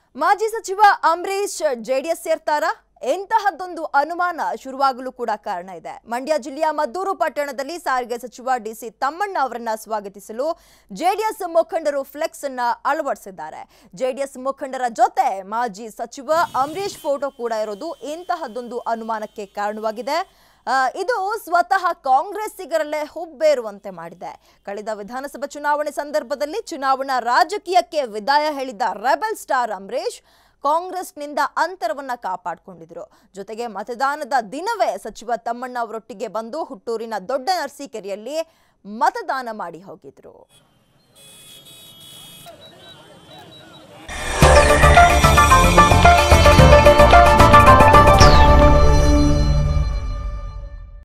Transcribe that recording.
ಮಾಜಿ ಸಚಿವ ಅಂಬರೀಶ್ ಜೆಡಿಎಸ್ ಸೇರ್ತಾರ ಎಂತಹದ್ದೊಂದು ಅನುಮಾನ ಶುರುವಾಗಲು ಕೂಡ ಕಾರಣ ಇದೆ ಮಂಡ್ಯ ಜಿಲ್ಲೆಯ ಮದ್ದೂರು ಪಟ್ಟಣದಲ್ಲಿ ಸಾರಿಗೆ ಸಚಿವ ಡಿಸಿ ತಮ್ಮಣ್ಣ ಅವರನ್ನ ಸ್ವಾಗತಿಸಲು ಜೆಡಿಎಸ್ ಮುಖಂಡರು ಫ್ಲೆಕ್ಸ್ ಅನ್ನ ಅಳವಡಿಸಿದ್ದಾರೆ ಜೆಡಿಎಸ್ ಮುಖಂಡರ ಜೊತೆ ಮಾಜಿ ಸಚಿವ ಅಂಬರೀಶ್ ಫೋಟೋ ಕೂಡ ಇರೋದು ಇಂತಹದ್ದೊಂದು ಅನುಮಾನಕ್ಕೆ ಕಾರಣವಾಗಿದೆ ಆ, ಇದು ಸ್ವತಃ ಕಾಂಗ್ರೆಸ್ಸಿಗರಲ್ಲೇ ಹುಬ್ಬೇರುವಂತೆ ಮಾಡಿದೆ ಕಳೆದ ವಿಧಾನಸಭಾ ಚುನಾವಣೆ ಸಂದರ್ಭದಲ್ಲಿ ಚುನಾವಣಾ ರಾಜಕೀಯಕ್ಕೆ ವಿದಾಯ ಹೇಳಿದ್ದ ರೆಬಲ್ ಸ್ಟಾರ್ ಅಂಬರೀಶ್ ಕಾಂಗ್ರೆಸ್ನಿಂದ ಅಂತರವನ್ನ ಕಾಪಾಡಿಕೊಂಡಿದ್ರು ಜೊತೆಗೆ ಮತದಾನದ ದಿನವೇ ಸಚಿವ ತಮ್ಮಣ್ಣ ಅವರೊಟ್ಟಿಗೆ ಬಂದು ಹುಟ್ಟೂರಿನ ದೊಡ್ಡ ನರಸೀಕೆರೆಯಲ್ಲಿ ಮತದಾನ ಮಾಡಿ ಹೋಗಿದ್ರು